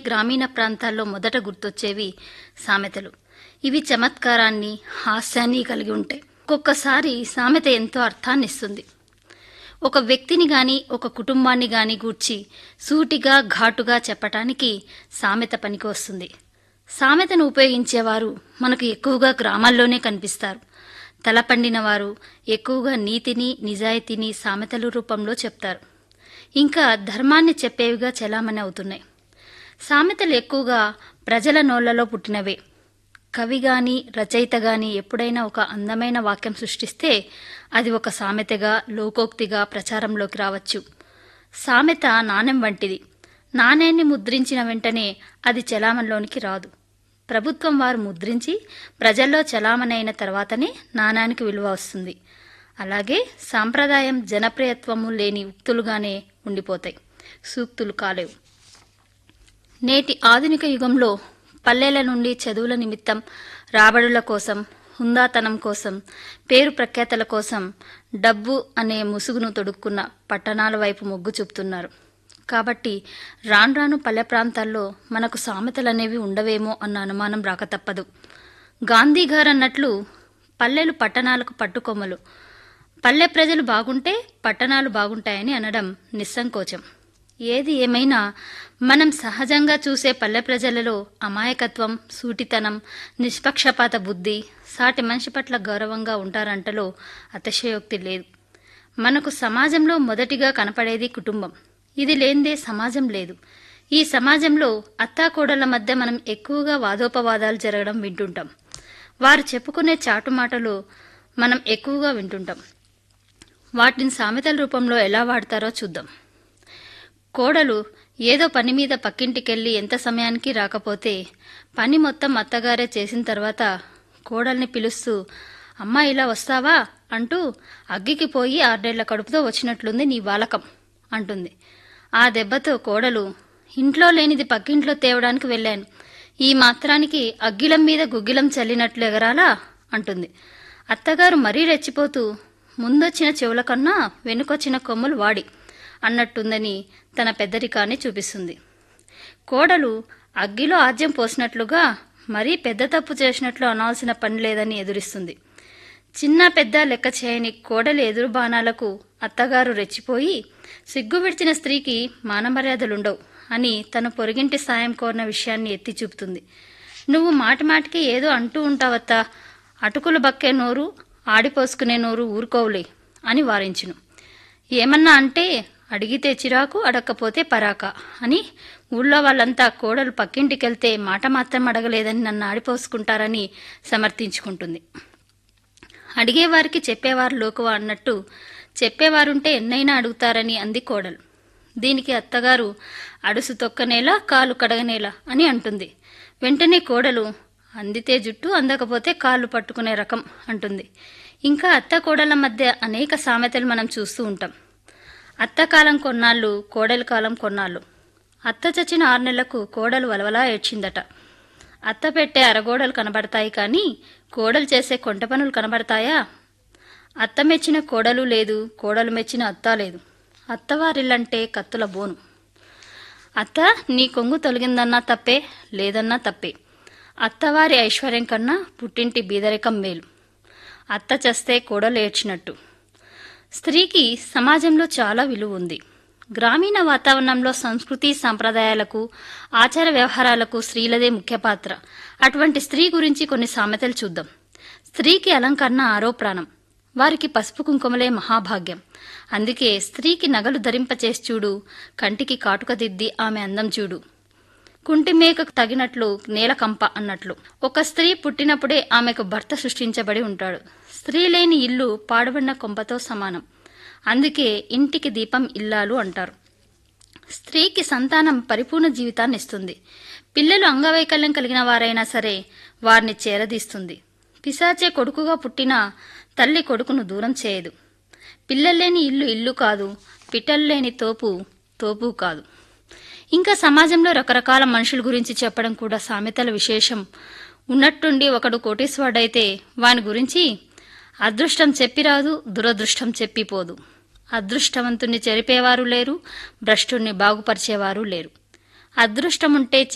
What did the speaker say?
గ్రామీణ ప్రాంతాల్లో మొదట గుర్తొచ్చేవి సామెతలు ఇవి చమత్కారాన్ని హాస్యాన్ని కలిగి ఉంటాయి ఒక్కొక్కసారి సామెత ఎంతో అర్థాన్ని ఇస్తుంది ఒక వ్యక్తిని గాని ఒక కుటుంబాన్ని గాని గూర్చి సూటిగా ఘాటుగా చెప్పటానికి సామెత పనికి వస్తుంది సామెతను ఉపయోగించేవారు మనకు ఎక్కువగా గ్రామాల్లోనే కనిపిస్తారు తలపండిన వారు ఎక్కువగా నీతిని నిజాయితీని సామెతల రూపంలో చెప్తారు ఇంకా ధర్మాన్ని చెప్పేవిగా చలామణి అవుతున్నాయి సామెతలు ఎక్కువగా ప్రజల నోళ్లలో పుట్టినవే కవి గాని రచయిత గాని ఎప్పుడైనా ఒక అందమైన వాక్యం సృష్టిస్తే అది ఒక సామెతగా లోకోక్తిగా ప్రచారంలోకి రావచ్చు సామెత నాణెం వంటిది నాణ్యాన్ని ముద్రించిన వెంటనే అది చలామణిలోనికి రాదు ప్రభుత్వం వారు ముద్రించి ప్రజల్లో చలామణి తర్వాతనే నాణానికి విలువ వస్తుంది అలాగే సాంప్రదాయం జనప్రియత్వము లేని ఉక్తులుగానే ఉండిపోతాయి సూక్తులు కాలేవు నేటి ఆధునిక యుగంలో పల్లెల నుండి చదువుల నిమిత్తం రాబడుల కోసం హుందాతనం కోసం పేరు ప్రఖ్యాతల కోసం డబ్బు అనే ముసుగును తొడుక్కున్న పట్టణాల వైపు మొగ్గు చూపుతున్నారు కాబట్టి రాను రాను పల్లె ప్రాంతాల్లో మనకు సామెతలనేవి ఉండవేమో అన్న అనుమానం రాక తప్పదు గాంధీ గారు అన్నట్లు పల్లెలు పట్టణాలకు పట్టుకొమ్మలు పల్లె ప్రజలు బాగుంటే పట్టణాలు బాగుంటాయని అనడం నిస్సంకోచం ఏది ఏమైనా మనం సహజంగా చూసే పల్లె ప్రజలలో అమాయకత్వం సూటితనం నిష్పక్షపాత బుద్ధి సాటి మనిషి పట్ల గౌరవంగా ఉంటారంటలో అతిశయోక్తి లేదు మనకు సమాజంలో మొదటిగా కనపడేది కుటుంబం ఇది లేనిదే సమాజం లేదు ఈ సమాజంలో అత్తాకోడళ్ల మధ్య మనం ఎక్కువగా వాదోపవాదాలు జరగడం వింటుంటాం వారు చెప్పుకునే చాటుమాటలు మనం ఎక్కువగా వింటుంటాం వాటిని సామెతల రూపంలో ఎలా వాడతారో చూద్దాం కోడలు ఏదో పని మీద పక్కింటికెళ్ళి ఎంత సమయానికి రాకపోతే పని మొత్తం అత్తగారే చేసిన తర్వాత కోడల్ని పిలుస్తూ అమ్మా ఇలా వస్తావా అంటూ అగ్గికి పోయి ఆర్డేళ్ల కడుపుతో వచ్చినట్లుంది నీ వాలకం అంటుంది ఆ దెబ్బతో కోడలు ఇంట్లో లేనిది పక్కింట్లో తేవడానికి వెళ్ళాను ఈ మాత్రానికి అగ్గిలం మీద గుగ్గిలం చల్లినట్లు ఎగరాలా అంటుంది అత్తగారు మరీ రెచ్చిపోతూ ముందొచ్చిన చెవుల కన్నా వెనుకొచ్చిన కొమ్ములు వాడి అన్నట్టుందని తన పెద్దరికాన్ని చూపిస్తుంది కోడలు అగ్గిలో ఆజ్యం పోసినట్లుగా మరీ పెద్ద తప్పు చేసినట్లు అనాల్సిన పని లేదని ఎదురిస్తుంది చిన్న పెద్ద లెక్క చేయని కోడలి ఎదురు బాణాలకు అత్తగారు రెచ్చిపోయి సిగ్గు విడిచిన స్త్రీకి మానమర్యాదలుండవు అని తన పొరుగింటి సాయం కోరిన విషయాన్ని ఎత్తి చూపుతుంది నువ్వు మాటి మాటికి ఏదో అంటూ ఉంటావత్తా అటుకులు బక్కే నోరు ఆడిపోసుకునే నోరు ఊరుకోవులే అని వారించును ఏమన్నా అంటే అడిగితే చిరాకు అడక్కపోతే పరాక అని ఊళ్ళో వాళ్ళంతా కోడలు పక్కింటికెళ్తే మాట మాత్రం అడగలేదని నన్ను ఆడిపోసుకుంటారని సమర్థించుకుంటుంది అడిగేవారికి చెప్పేవారు లోకువా అన్నట్టు చెప్పేవారుంటే ఎన్నైనా అడుగుతారని అంది కోడలు దీనికి అత్తగారు అడుసు తొక్కనేలా కాలు కడగనేలా అని అంటుంది వెంటనే కోడలు అందితే జుట్టు అందకపోతే కాళ్ళు పట్టుకునే రకం అంటుంది ఇంకా అత్త కోడల మధ్య అనేక సామెతలు మనం చూస్తూ ఉంటాం అత్త కాలం కొన్నాళ్ళు కోడలి కాలం కొన్నాళ్ళు అత్త చచ్చిన ఆరు నెలలకు కోడలు వలవలా ఏడ్చిందట అత్త పెట్టే అరగోడలు కనబడతాయి కానీ కోడలు చేసే కొంట పనులు కనబడతాయా అత్త మెచ్చిన కోడలు లేదు కోడలు మెచ్చిన అత్త లేదు అత్తవారిల్లంటే కత్తుల బోను అత్త నీ కొంగు తొలగిందన్నా తప్పే లేదన్నా తప్పే అత్తవారి ఐశ్వర్యం కన్నా పుట్టింటి బీదరికం మేలు అత్త చస్తే కోడలు ఏడ్చినట్టు స్త్రీకి సమాజంలో చాలా విలువ ఉంది గ్రామీణ వాతావరణంలో సంస్కృతి సంప్రదాయాలకు ఆచార వ్యవహారాలకు స్త్రీలదే ముఖ్య పాత్ర అటువంటి స్త్రీ గురించి కొన్ని సామెతలు చూద్దాం స్త్రీకి అలంకరణ ఆరో ప్రాణం వారికి పసుపు కుంకుమలే మహాభాగ్యం అందుకే స్త్రీకి నగలు ధరింపచేసి చూడు కంటికి కాటుక దిద్ది ఆమె అందం చూడు కుంటి మేకకు తగినట్లు నేల కంప అన్నట్లు ఒక స్త్రీ పుట్టినప్పుడే ఆమెకు భర్త సృష్టించబడి ఉంటాడు స్త్రీ లేని ఇల్లు పాడుబడిన కొంపతో సమానం అందుకే ఇంటికి దీపం ఇల్లాలు అంటారు స్త్రీకి సంతానం పరిపూర్ణ జీవితాన్ని ఇస్తుంది పిల్లలు అంగవైకల్యం కలిగిన వారైనా సరే వారిని చేరదీస్తుంది పిశాచే కొడుకుగా పుట్టినా తల్లి కొడుకును దూరం చేయదు పిల్లల్లేని ఇల్లు ఇల్లు కాదు పిట్టలు లేని తోపు తోపు కాదు ఇంకా సమాజంలో రకరకాల మనుషుల గురించి చెప్పడం కూడా సామెతల విశేషం ఉన్నట్టుండి ఒకడు కోటీశ్వరుడైతే వాని గురించి అదృష్టం చెప్పిరాదు దురదృష్టం చెప్పిపోదు అదృష్టవంతుణ్ణి చెరిపేవారు లేరు భ్రష్టుణ్ణి బాగుపరిచేవారు లేరు అదృష్టముంటే